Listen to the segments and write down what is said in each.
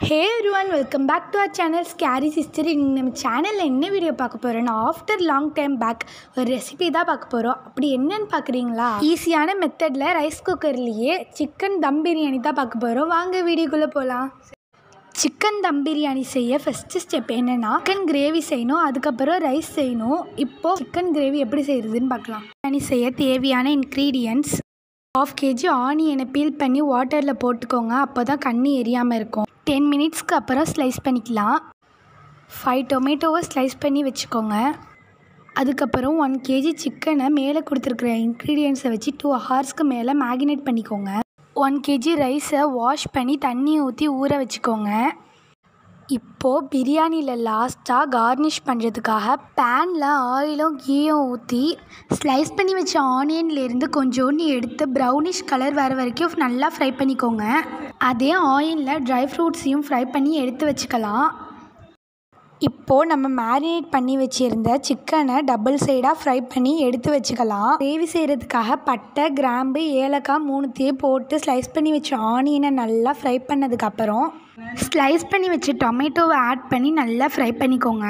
hey everyone welcome back to our channel scary sister இன்னைக்கு நம்ம சேனலில் என்ன வீடியோ பார்க்க போகிறோன்னா ஆஃப்டர் லாங் டைம் பேக் ஒரு ரெசிபி தான் பார்க்க போகிறோம் அப்படி என்னன்னு பார்க்குறீங்களா ஈஸியான மெத்தடில் ரைஸ் குக்கர்லேயே சிக்கன் தம் பிரியாணி தான் பார்க்க போகிறோம் வாங்க வீடியோக்குள்ளே போகலாம் சிக்கன் தம் பிரியாணி செய்ய ஃபஸ்ட்டு ஸ்டெப் என்னென்னா சிக்கன் கிரேவி செய்யணும் அதுக்கப்புறம் ரைஸ் செய்யணும் இப்போது சிக்கன் கிரேவி எப்படி செய்கிறதுன்னு பார்க்கலாம் பிரியாணி செய்ய தேவையான இன்க்ரீடியன்ட்ஸ் ஆஃப் கேஜி ஆனியனை பீல் பண்ணி வாட்டரில் போட்டுக்கோங்க அப்போ தான் கண்ணி எரியாமல் இருக்கும் டென் மினிட்ஸ்க்கு அப்புறம் ஸ்லைஸ் பண்ணிக்கலாம் ஃபைவ் டொமேட்டோவை ஸ்லைஸ் பண்ணி வச்சுக்கோங்க அதுக்கப்புறம் ஒன் கேஜி சிக்கனை மேலே கொடுத்துருக்குற இன்க்ரீடியன்ஸை வச்சு டூ ஹவர்ஸ்க்கு மேலே மேகினேட் பண்ணிக்கோங்க ஒன் கேஜி ரைஸை வாஷ் பண்ணி தண்ணி ஊற்றி ஊற வச்சுக்கோங்க இப்போது பிரியாணியில் லாஸ்ட்டாக கார்னிஷ் பண்ணுறதுக்காக பேனில் ஆயிலும் கீயும் ஊற்றி ஸ்லைஸ் பண்ணி வச்ச ஆனியன்லேருந்து கொஞ்சோண்டு எடுத்து ப்ரௌனிஷ் கலர் வர வரைக்கும் நல்லா ஃப்ரை பண்ணிக்கோங்க அதே ஆயிலில் ட்ரை ஃப்ரூட்ஸையும் ஃப்ரை பண்ணி எடுத்து வச்சுக்கலாம் இப்போது நம்ம மேரினேட் பண்ணி வச்சுருந்த சிக்கனை டபுள் சைடாக ஃப்ரை பண்ணி எடுத்து வச்சுக்கலாம் கிரேவி செய்கிறதுக்காக பட்டை கிராம்பு ஏலக்காய் மூணுத்தையும் போட்டு ஸ்லைஸ் பண்ணி வச்ச ஆனியனை நல்லா ஃப்ரை பண்ணதுக்கப்புறம் ஸ்லைஸ் பண்ணி வச்ச டொமேட்டோவை ஆட் பண்ணி நல்லா ஃப்ரை பண்ணிக்கோங்க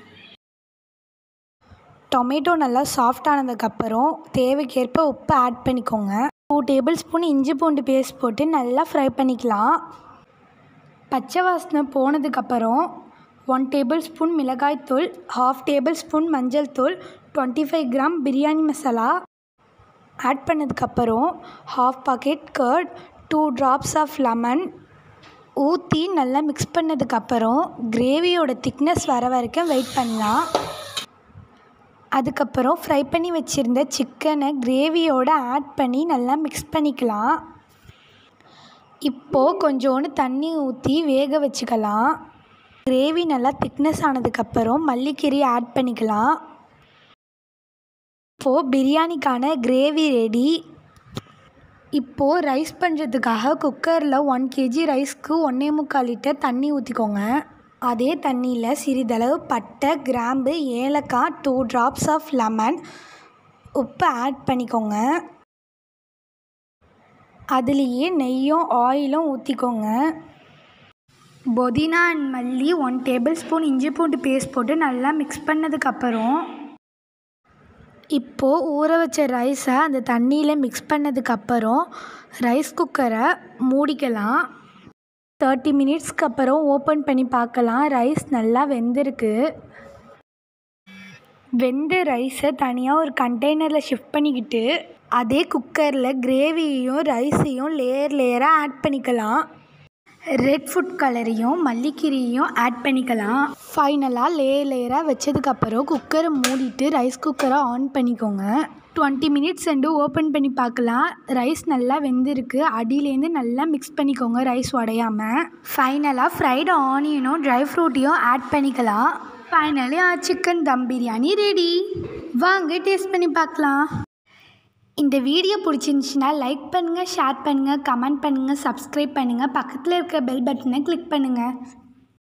டொமேட்டோ நல்லா சாஃப்ட் ஆனதுக்கப்புறம் தேவைக்கேற்ப உப்பு ஆட் பண்ணிக்கோங்க டூ டேபிள் ஸ்பூன் இஞ்சி பூண்டு பேஸ்ட் போட்டு நல்லா ஃப்ரை பண்ணிக்கலாம் பச்சை வாசனை போனதுக்கப்புறம் ஒன் டேபிள் ஸ்பூன் மிளகாய்த்தூள் ஹாஃப் டேபிள் ஸ்பூன் மஞ்சள் தூள் twenty five gram biryani masala add பண்ணதுக்கப்புறம் half packet curd two drops of lemon ஊற்றி நல்லா மிக்ஸ் பண்ணதுக்கப்புறம் கிரேவியோட திக்னஸ் வர வரைக்கும் வெயிட் பண்ணலாம் அதுக்கப்புறம் ஃப்ரை பண்ணி வச்சுருந்த சிக்கனை கிரேவியோடு ஆட் பண்ணி நல்லா மிக்ஸ் பண்ணிக்கலாம் இப்போது கொஞ்சோண்டு தண்ணி ஊற்றி வேக வச்சுக்கலாம் கிரேவி நல்லா திக்னஸ் ஆனதுக்கப்புறம் மல்லிக்கீரை ஆட் பண்ணிக்கலாம் இப்போது பிரியாணிக்கான கிரேவி ரெடி இப்போது ரைஸ் பண்ணுறதுக்காக குக்கரில் ஒன் கேஜி ரைஸ்க்கு ஒன்றே முக்கால் லிட்டர் தண்ணி ஊற்றிக்கோங்க அதே தண்ணியில் சிறிதளவு பட்டை கிராம்பு ஏலக்காய் டூ ட்ராப்ஸ் ஆஃப் லெமன் உப்பு ஆட் பண்ணிக்கோங்க அதுலேயே நெய்யும் ஆயிலும் ஊற்றிக்கோங்க புதினா அண்ட் மல்லி ஒன் டேபிள் ஸ்பூன் இஞ்சி பூண்டு பேஸ்ட் போட்டு நல்லா மிக்ஸ் பண்ணதுக்கப்புறம் இப்போது ஊற வச்ச ரைஸை அந்த தண்ணியில் மிக்ஸ் பண்ணதுக்கப்புறம் ரைஸ் குக்கரை மூடிக்கலாம் தேர்ட்டி மினிட்ஸ்க்கு அப்புறம் ஓப்பன் பண்ணி பார்க்கலாம் ரைஸ் நல்லா வெந்திருக்கு வெந்த ரைஸை தனியாக ஒரு கண்டெய்னரில் ஷிஃப்ட் பண்ணிக்கிட்டு அதே குக்கரில் கிரேவியையும் ரைஸையும் லேயர் லேயராக ஆட் பண்ணிக்கலாம் ரெட் ஃபுட் கலரையும் மல்லிக்கீரையும் ஆட் பண்ணிக்கலாம் ஃபைனலாக லேயர் லேயராக வச்சதுக்கப்புறம் குக்கரை மூடிட்டு ரைஸ் குக்கரை ஆன் பண்ணிக்கோங்க டுவெண்ட்டி மினிட்ஸ் ரெண்டு ஓப்பன் பண்ணி பார்க்கலாம் ரைஸ் நல்லா வெந்திருக்கு அடியிலேருந்து நல்லா மிக்ஸ் பண்ணிக்கோங்க ரைஸ் உடையாமல் ஃபைனலாக ஃப்ரைடு ஆனியனும் ட்ரை ஃப்ரூட்டையும் ஆட் பண்ணிக்கலாம் finally chicken dum biryani ready வாங்க டேஸ்ட் பண்ணி பார்க்கலாம் இந்த வீடியோ பிடிச்சிருந்துச்சின்னா லைக் பண்ணுங்கள் ஷேர் பண்ணுங்கள் கமெண்ட் பண்ணுங்கள் சப்ஸ்கிரைப் பண்ணுங்கள் பக்கத்தில் இருக்க பெல் பட்டனை கிளிக் பண்ணுங்கள்